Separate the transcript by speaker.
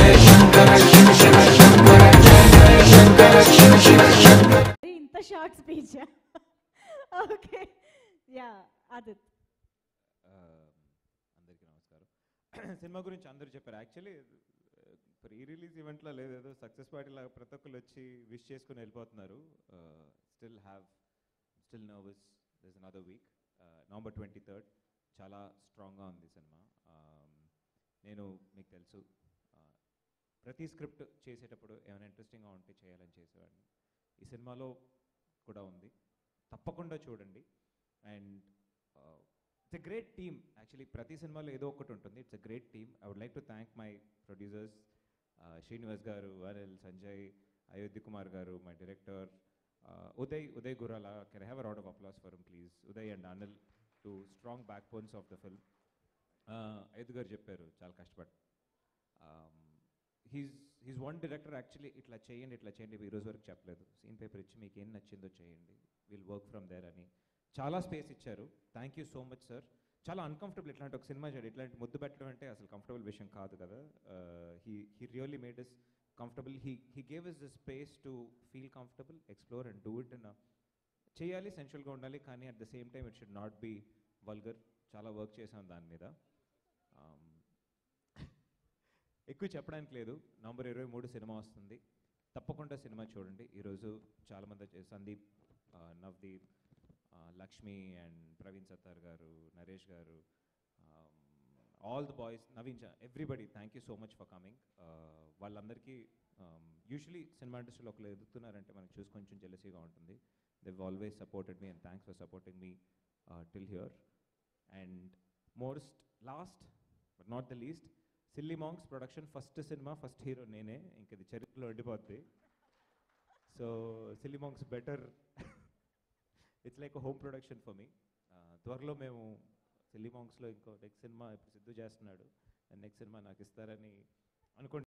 Speaker 1: ఇంత short speech okay yeah Aadith
Speaker 2: ఆ, అందరికీ నమస్కారం సినిమా గురించి అందరూ చెప్పారు యాక్చువల్లీ ప్రీ రిలీజ్ ఈవెంట్లో లేదు ఏదో సక్సెస్ పార్టీ లాగా ప్రతి ఒక్కరు వచ్చి విష్ చేసుకుని వెళ్ళిపోతున్నారు still have still nervous this another week November twenty third చాలా స్ట్రాంగ్గా ఉంది సినిమా నేను మీకు తెలుసు ఆ, ప్రతి స్క్రిప్ట్ చేసేటప్పుడు ఏమైనా ఇంట్రెస్టింగ్గా ఉంటే చేయాలని చేసేవాడిని ఈ సినిమాలో కూడా ఉంది తప్పకుండా చూడండి and it's a great team actually ప్రతి సినిమాలో ఏదో ఒకటి ఉంటుంది it's a great team I would like to thank my producers Srinivas garu Anil Sanjay Ayodhya Kumar garu my director Uday Uday Gurala can have a round of applause for please Uday and Anil two strong backbones of the film Ayodhya garu చెప్పారు చాలా కష్టపడి he's he's one director actually ఇట్లా చేయండి ఇట్లా చేయండి ఈ రోజు వరకు చెప్పలేదు సీన్ పేపర్ ఇచ్చి మీకు ఏం నచ్చిందో చేయండి విల్ వర్క్ ఫ్రమ్ దేర్ అని చాలా స్పేస్ ఇచ్చారు thank you so much sir చాలా అన్కంఫర్టబుల్ ఇట్లాంటి ఒక సినిమా చేయడం ఇట్లాంటి ముద్దు పెట్టడం అంటే అసలు కంఫర్టబుల్ విషయం కాదు కదా he he really made us comfortable he he gave us the space to feel comfortable explore and do it in చేయాలి సెన్షువల్గా ఉండాలి కానీ at the same time it should not be vulgar చాలా వర్క్ చేసాం దాని మీద Um, ఎక్కువ చెప్పడానికి లేదు నవంబర్ ఇరవై మూడు సినిమా వస్తుంది తప్పకుండా సినిమా చూడండి ఈరోజు చాలామంది వచ్చే- సందీప్ ఆ, నవదీప్ ఆ, Lakshmi and Praveen Sattar garu Naresh garu all the boys Naveen everybody thank you so much for coming వాళ్ళందరికీ యూజువలీ సినిమా ఇండస్ట్రీలో ఒకరు ఎదుగుతున్నారంటే మనకు చూసి కొంచెం జెలసీగా ఉంటుంది they always supported me and thanks for supporting me till here and most last but not the least silly monks production first సినిమా ఫస్ట్ హీరో నేనే ఇంక ఇది చరిత్రలో ఉండిపోద్ది so silly monks better it's like home production for me త్వరలో మేము silly మాంగ్స్లో ఇంకో next cinema ఇప్పుడు సిద్ధు చేస్తున్నాడు నెక్స్ట్ సినిమా నాకు ఇస్తారని అనుకుంటున్నాను